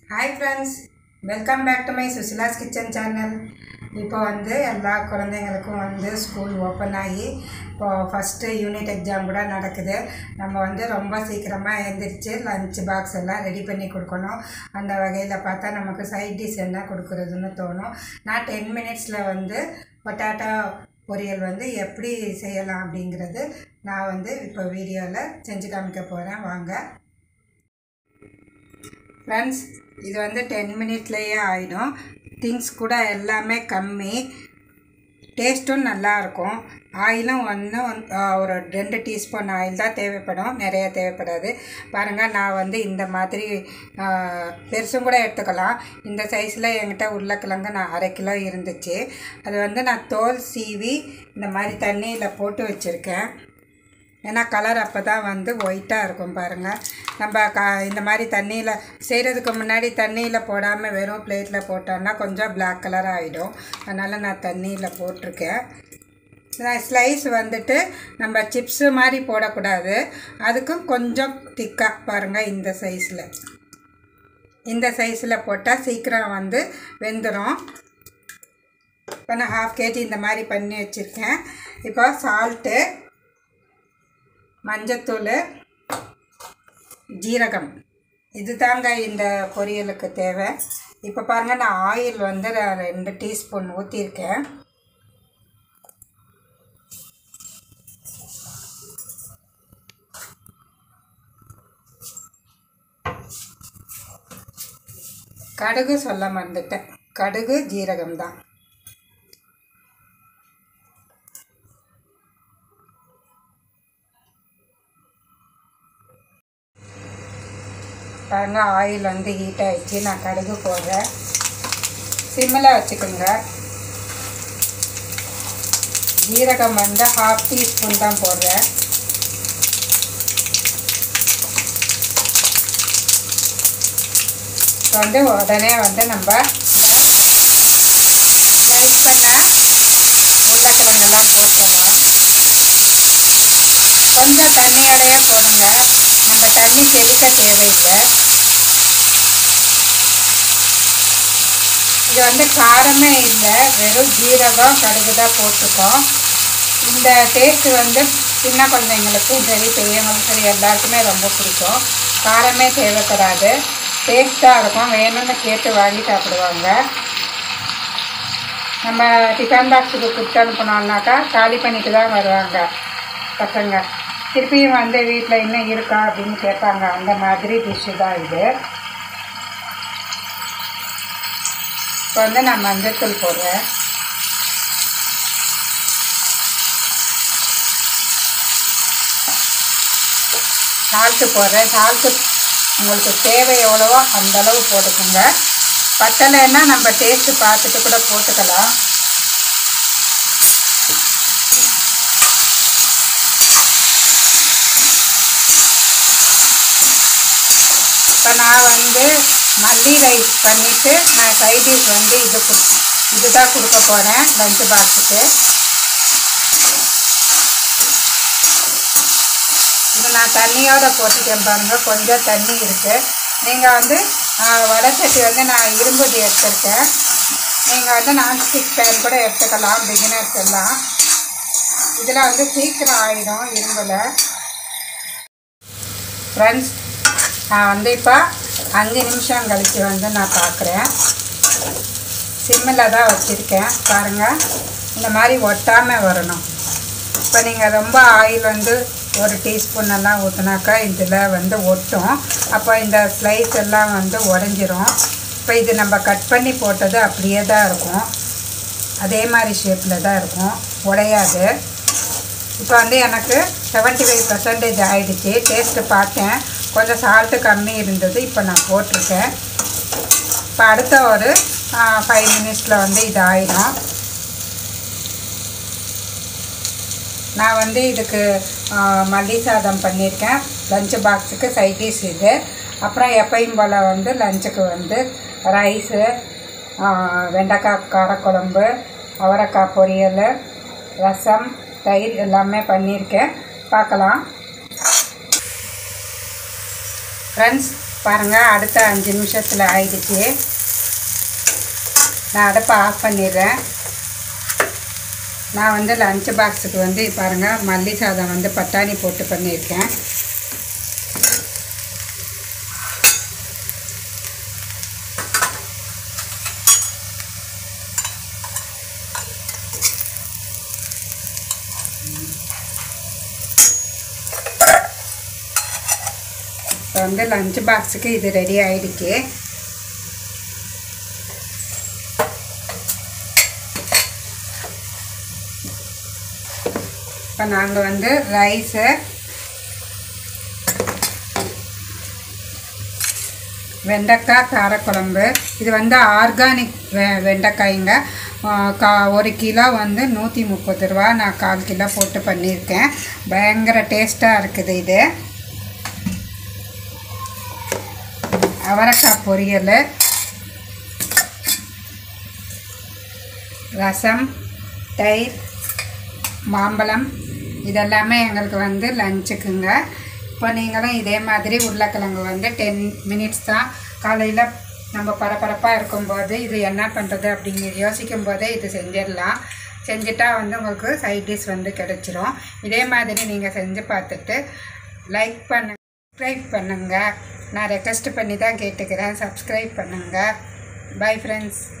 hi friends welcome back to my Susila's kitchen channel இப்போ வந்து எல்லா குழந்தைங்களுக்கும் வந்து ஸ்கூல் ஓப்பன் ஆகி இப்போ ஃபஸ்ட்டு யூனிட் எக்ஸாம் கூட நடக்குது நம்ம வந்து ரொம்ப சீக்கிரமாக எழுந்திரிச்சு லஞ்ச் பாக்ஸ் எல்லாம் ரெடி பண்ணி கொடுக்கணும் அந்த வகையில் பார்த்தா நமக்கு சைட் டிஷ் என்ன கொடுக்குறதுன்னு தோணும் நான் டென் மினிட்ஸில் வந்து பொட்டாட்டோ பொரியல் வந்து எப்படி செய்யலாம் அப்படிங்கிறது நான் வந்து இப்போ வீடியோவில் செஞ்சு காமிக்க போகிறேன் வாங்க ஃப்ரெண்ட்ஸ் இது வந்து டென் மினிட்லேயே ஆகிடும் திங்ஸ் கூட எல்லாமே கம்மி டேஸ்ட்டும் நல்லாயிருக்கும் ஆயிலும் ஒன்று ஒரு ரெண்டு டீஸ்பூன் ஆயில் தான் தேவைப்படும் நிறைய தேவைப்படாது பாருங்கள் நான் வந்து இந்த மாதிரி ஆ, பெருசும் கூட எடுத்துக்கலாம் இந்த சைஸில் என்கிட்ட உருளைக்கிழங்கு நான் அரை கிலோ இருந்துச்சு அது வந்து நான் தோல் சீவி இந்த மாதிரி தண்ணியில் போட்டு வச்சுருக்கேன் ஏன்னா கலர் அப்போ தான் வந்து ஒயிட்டாக இருக்கும் பாருங்கள் நம்ம க இந்த மாதிரி தண்ணியில் செய்கிறதுக்கு முன்னாடி தண்ணியில் போடாமல் வெறும் பிளேட்டில் போட்டோன்னா கொஞ்சம் Black கலர் ஆகிடும் அதனால் நான் தண்ணியில் போட்டிருக்கேன் ஸ்லைஸ் வந்துட்டு நம்ம சிப்ஸு மாதிரி போடக்கூடாது அதுக்கும் கொஞ்சம் திக்காக பாருங்கள் இந்த சைஸில் இந்த சைஸில் போட்டால் சீக்கிரம் வந்து வெந்துடும் இப்போ நான் ஹாஃப் கேஜி இந்த மாதிரி பண்ணி வச்சுருக்கேன் இப்போ சால்ட்டு மஞ்சத்தூள் ஜீரகம் இது தாங்க இந்த பொரியலுக்கு தேவை இப்போ பாருங்கள் நான் ஆயில் வந்து நான் ரெண்டு டீஸ்பூன் ஊற்றிருக்கேன் கடுகு சொல்ல மறந்துட்டேன் கடுகு ஜீரகம் தான் பாருங்க ஆயில் வந்து ஹீட் ஆயிடுச்சு நான் கடுகு போடுறேன் சிம்மில் வச்சுக்கோங்க ஜீரகம் வந்து ஹாஃப் டீஸ்பூன் தான் போடுறேன் இப்போ வந்து உடனே வந்து நம்ம ஸ்லைஸ் பண்ண உருளைக்கிழங்கெல்லாம் போட்டுடலாம் கொஞ்சம் தண்ணியோடையே போடுங்க நம்ம தண்ணி தெளிக்க தேவையில்லை இது வந்து காரமே இல்லை வெறும் ஜீரகம் கடுகு தான் போட்டிருக்கோம் இந்த டேஸ்ட் வந்து சின்ன குழந்தைங்களுக்கும் சரி பெரியவங்களுக்கும் சரி எல்லாருக்குமே ரொம்ப பிடிக்கும் காரமே தேவைப்படாது டேஸ்ட்டாக இருக்கும் வேணும்னு கேட்டு வாங்கி சாப்பிடுவாங்க நம்ம டிஃபன் பாக்ஸுக்கு கொடுத்து அனுப்பினோம்னாக்கா காலி பண்ணிட்டு தான் வருவாங்க பசங்க திருப்பியும் வந்து வீட்டில் இன்னும் இருக்கா அப்படின்னு கேட்பாங்க அந்த மாதிரி டிஷ்ஷு தான் இது இப்போ வந்து நான் மஞ்சத்தூள் போடுறேன் சால்ட்டு போடுறேன் சால்ட்டு உங்களுக்கு தேவை எவ்வளவோ அந்த அளவு போட்டுக்கோங்க பத்தலைன்னா நம்ம டேஸ்ட்டு பார்த்துட்டு கூட போட்டுக்கலாம் இப்போ நான் வந்து மல்லி ரைஸ் பண்ணிவிட்டு நான் சைடிஷ் வந்து இது கொடு இதுதான் கொடுக்க போகிறேன் லஞ்சு பாக்ஸுக்கு இது நான் தண்ணியோடு போட்டுட்டேன் பாருங்கள் கொஞ்சம் தண்ணி இருக்குது நீங்கள் வந்து வடை சட்டி வந்து நான் இரும்புது எடுத்திருக்கேன் நீங்கள் வந்து நான்ஸ்டிக் பேன் கூட எடுத்துக்கலாம் பிகினர்ஸ் எல்லாம் இதில் வந்து சீக்கிரம் ஆகிடும் இரும்பில் ஃப்ரெண்ட்ஸ் நான் வந்து இப்போ அஞ்சு நிமிஷம் கழித்து வந்து நான் பார்க்குறேன் சிம்மில் தான் வச்சுருக்கேன் பாருங்கள் இந்த மாதிரி ஒட்டாமல் வரணும் இப்போ நீங்கள் ரொம்ப ஆயில் வந்து ஒரு டீஸ்பூன் எல்லாம் ஊற்றினாக்கா இதில் வந்து ஒட்டும் அப்போ இந்த ஸ்லைஸ் எல்லாம் வந்து உடஞ்சிரும் இப்போ இது நம்ம கட் பண்ணி போட்டது அப்படியே தான் இருக்கும் அதே மாதிரி ஷேப்பில் தான் இருக்கும் உடையாது இப்போ வந்து எனக்கு செவன்ட்டி ஃபைவ் பர்சன்டேஜ் ஆகிடுச்சு டேஸ்ட்டு பார்த்தேன் கொஞ்சம் சால்ட்டு கம்மி இருந்தது இப்போ நான் போட்டிருக்கேன் இப்போ அடுத்த ஒரு ஃபைவ் மினிட்ஸில் வந்து இது ஆயிடும் நான் வந்து இதுக்கு ஆ, மல்லி சாதம் பண்ணியிருக்கேன் லஞ்சு பாக்ஸுக்கு சைடிஷ் இது அப்புறம் எப்பயும் போல் வந்து லஞ்சுக்கு வந்து ரைஸு வெண்டைக்காய் காரக்குழம்பு அவரைக்காய் பொரியல் ரசம் தயிர் எல்லாமே பண்ணியிருக்கேன் பார்க்கலாம் ஃப்ரெண்ட்ஸ் பாருங்கள் அடுத்த அஞ்சு நிமிஷத்தில் ஆயிடுச்சு நான் அடுப்பை ஆஃப் பண்ணிடுறேன் நான் வந்து லஞ்ச் பாக்ஸுக்கு வந்து பாருங்கள் மல்லி சாதம் வந்து பட்டாணி போட்டு பண்ணியிருக்கேன் இப்போ வந்து லஞ்ச் பாக்ஸுக்கு இது ரெடி ஆயிடுச்சு இப்போ நாங்கள் வந்து ரைஸு வெண்டைக்காய் காரக்குழம்பு இது வந்து ஆர்கானிக் வெ வெண்டைக்காய்ங்க ஆ, கா ஒரு கிலோ வந்து நூற்றி முப்பது ரூபா நான் கால் கிலோ போட்டு பண்ணியிருக்கேன் பயங்கர டேஸ்ட்டாக இருக்குது இது அவரைக்காய் பொரியல் ரசம் தயிர் மாம்பழம் இதெல்லாமே எங்களுக்கு வந்து லஞ்சுக்குங்க இப்போ நீங்களும் இதே மாதிரி உருளைக்கிழங்கு வந்து டென் மினிட்ஸ் தான் காலையில் நம்ம பரபரப்பாக இருக்கும்போது இது என்ன பண்ணுறது அப்படிங்கிற யோசிக்கும் போதே இது செஞ்சிடலாம் செஞ்சுட்டா வந்து உங்களுக்கு சைட் டிஷ் வந்து கிடச்சிரும் இதே மாதிரி நீங்கள் செஞ்சு பார்த்துட்டு லைக் பண்ணுங்க சப்ஸ்கிரைப் பண்ணுங்கள் நான் ரெக்வஸ்ட் பண்ணி தான் கேட்டுக்கிறேன் சப்ஸ்கிரைப் பண்ணுங்கள் பை ஃப்ரெண்ட்ஸ்